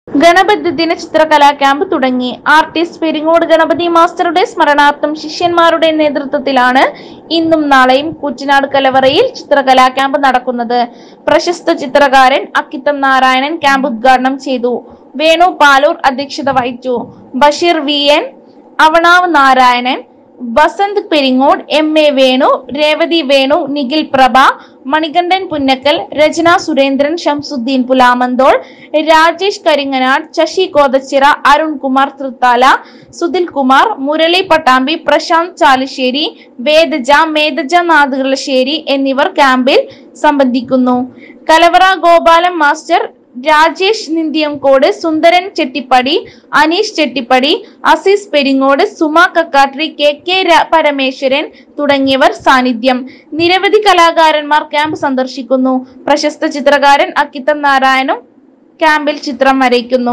ഗണപതി ദിന ചിത്രകലാ ക്യാമ്പ് തുടങ്ങി ആർട്ടിസ്റ്റ് പെരിങ്ങോട് ഗണപതി മാസ്റ്ററുടെ സ്മരണാർത്ഥം ശിഷ്യന്മാരുടെ നേതൃത്വത്തിലാണ് ഇന്നും നാളെയും കുറ്റിനാട് കലവറയിൽ ചിത്രകലാ ക്യാമ്പ് നടക്കുന്നത് പ്രശസ്ത ചിത്രകാരൻ അക്കിത്തം നാരായണൻ ക്യാമ്പ് ഉദ്ഘാടനം ചെയ്തു വേണു പാലൂർ അധ്യക്ഷത വഹിച്ചു Basheer V N Avanav Narayanan Vasanth Peringode M A Venu Revathi Venu Nikhil Prabha Manikandan Punnakkal Rachana Surendran Shamsuddin Pulamanthole Rajesh Karinganad Sasi Kothachira Arunkumar Thrithala Sudhil Kumar Murali Pattambi Prasanth Chalissery Vedaja Medhaja Nadukalassery എന്നിവർ ക്യാമ്പിൽ സംബന്ധിക്കുന്നു Kalavara Gopalam master Rajesh Ninthiyamkode Sundaran Chettippadi Aneesh Chettippadi Azeez Peringode Suma Kakkatri K K ര- പരമേശ്വരൻ തുടങ്ങിയവർ സാന്നിധ്യം നിരവധി കലാകാരന്മാർ ക്യാമ്പ് സന്ദർശിക്കുന്നു പ്രശസ്ത ചിത്രകാരൻ അക്കിത്തം നാരായണനും ക്യാമ്പിൽ ചിത്രം വരയ്ക്കുന്നു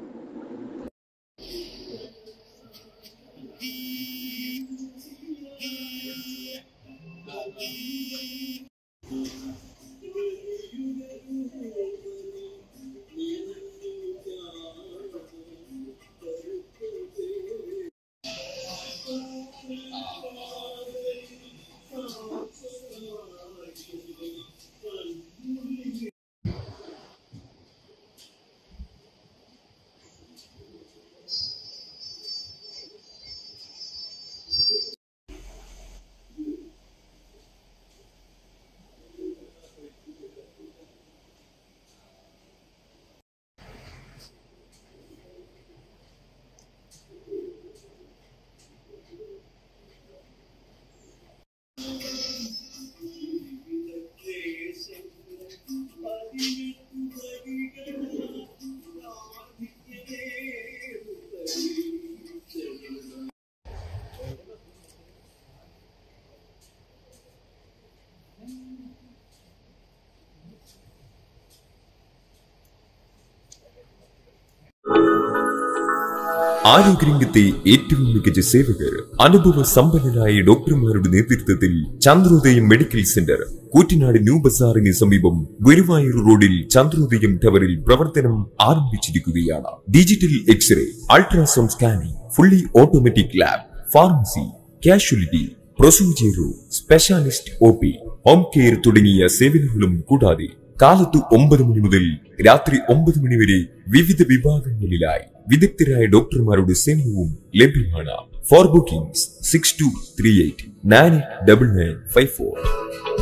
ആരോഗ്യരംഗത്തെ ഏറ്റവും മികച്ച സേവകർ അനുഭവ സമ്പന്നരായ ഡോക്ടർമാരുടെ നേതൃത്വത്തിൽ Chandrodayam medical centre Koottanad new ബസാറിന് സമീപം ഗുരുവായൂർ റോഡിൽ ചന്ദ്രോദയം ടവറിൽ പ്രവർത്തനം ആരംഭിച്ചിരിക്കുകയാണ് digital x-ray ultrasound scanning fully automatic lab pharmacy casualty procedure specialist O P home care തുടങ്ങിയ സേവനങ്ങളും കൂടാതെ കാലത്ത് ഒമ്പത് മണി മുതൽ രാത്രി ഒമ്പത് മണി വരെ വിവിധ വിഭാഗങ്ങളിലായി വിദഗ്ധരായ ഡോക്ടർമാരുടെ സേവനവും ലഭ്യമാണ് for bookings six two three eight nine double nine five four